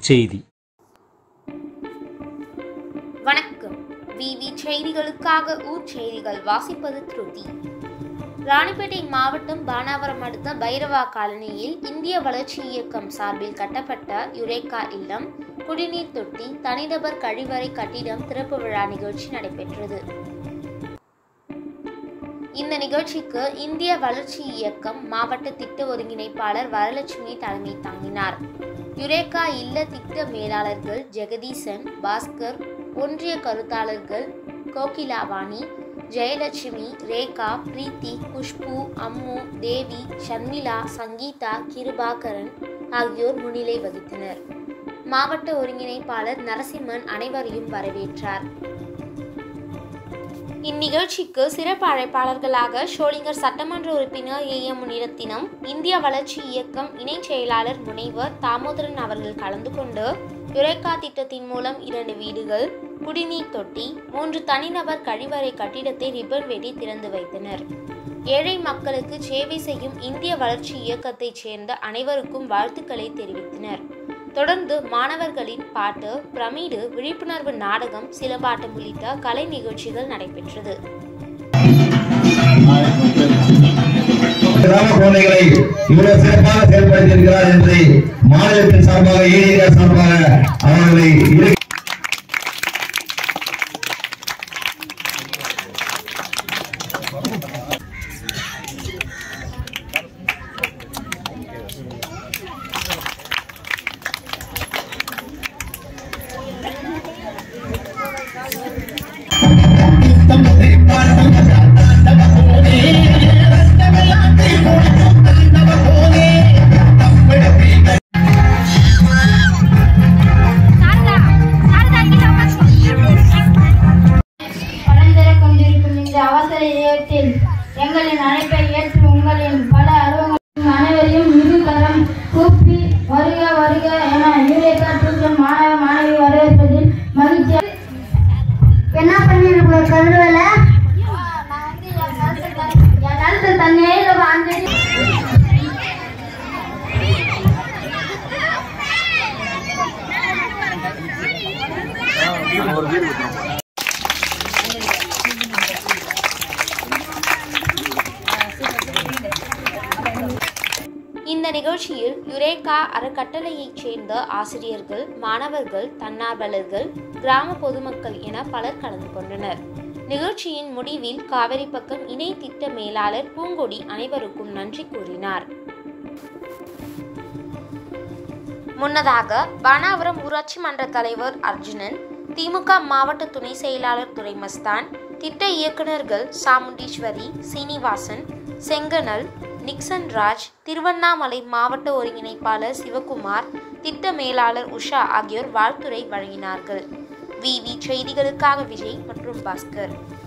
செய்தி வணக்கம் விவி செய்திகளுக்காக ஊர் செய்திகள் வாசிப்பது திருதி ராணிப்பேட்டை மாவட்டம் பானாவரம் அடுத்த பைரவா காலனியில் இந்திய வளர்ச்சி இயக்கம் சார்பில் கட்டப்பட்ட யுரேகா இல்லம் குடிநீர் தொட்டி தனிநபர் கழிவறை கட்டிடம் திறப்பு விழா நிகழ்ச்சி நடைபெற்றது இந்த நிகழ்ச்சிக்கு இந்திய வளர்ச்சி இயக்கம் மாவட்ட திட்ட ஒருங்கிணைப்பாளர் வரலட்சுமி தலைமை தாங்கினார் யுரேகா இல்ல திட்ட மேலாளர்கள் ஜெகதீசன் பாஸ்கர் ஒன்றிய கருத்தாளர்கள் கோகிலாவாணி ஜெயலட்சுமி ரேகா பிரீத்தி குஷ்பு அம்மு தேவி ஷர்மிளா சங்கீதா கிருபாகரன் ஆகியோர் முன்னிலை வகித்தனர் மாவட்ட ஒருங்கிணைப்பாளர் நரசிம்மன் அனைவரையும் வரவேற்றார் இந்நிகழ்ச்சிக்கு சிறப்பு அழைப்பாளர்களாக ஷோலிங்கர் சட்டமன்ற உறுப்பினர் ஏ எம் முனிரத்தினம் இந்திய வளர்ச்சி இயக்கம் இணைச் செயலாளர் முனைவர் தாமோதரன் அவர்கள் கலந்து கொண்டு யுரேகா திட்டத்தின் மூலம் இரண்டு வீடுகள் குடிநீர் தொட்டி மூன்று தனிநபர் கழிவறை கட்டிடத்தை ரிப்பன் வெட்டி திறந்து வைத்தனர் ஏழை மக்களுக்கு சேவை செய்யும் இந்திய வளர்ச்சி இயக்கத்தைச் சேர்ந்த அனைவருக்கும் வாழ்த்துக்களை தெரிவித்தனர் தொடர்ந்து மாணவர்களின் பாட்டு பிரமிடு விழிப்புணர்வு நாடகம் சிலம்பாட்டம் உள்ளிட்ட கலை நிகழ்ச்சிகள் நடைபெற்றது கிராம குழந்தைகளை இவ்வளவு சிறப்பாக செயல்படுத்தியிருக்கிறார் என்று மாநிலத்தின் சார்பாக ஏடிஆர் சார்பாக அவர்களை இரு- பரந்தரக் கொண்டிருக்கும் இந்த அவசர நேரத்தில் எங்களின் அழைப்பை ஏற்று உங்களின் பல அலுவலகம் அனைவரையும் இரு கரம் கூப்பி வருக வருக என யூரேகா டியூஷன் மாணவ மாணவி வரவேற்பதில் மகிழ்ச்சி என்ன பண்ணிருக்க கருடுவல என் நிலத்துல தண்ணியே இல்லை அஞ்சு இந்த நிகழ்ச்சியில் யுரேகா அறக்கட்டளையைச் சேர்ந்த ஆசிரியர்கள் மாணவர்கள் தன்னார்வலர்கள் கிராம பொதுமக்கள் என பலர் கலந்து கொண்டனர் நிகழ்ச்சியின் முடிவில் காவிரி பக்கம் இணை திட்ட மேலாளர் பூங்கொடி அனைவருக்கும் நன்றி கூறினார் முன்னதாக பானாவரம் ஊராட்சி மன்ற தலைவர் அர்ஜுனன் திமுக மாவட்ட துணை செயலாளர் துரைமஸ்தான் திட்ட இயக்குநர்கள் சாமுண்டீஸ்வரி சீனிவாசன் செங்கனல் நிக்சன் ராஜ் திருவண்ணாமலை மாவட்ட ஒருங்கிணைப்பாளர் சிவகுமார் திட்ட மேலாளர் உஷா ஆகியோர் வாழ்த்துரை வழங்கினார்கள் விவி செய்திகளுக்காக விஜய் மற்றும் பாஸ்கர்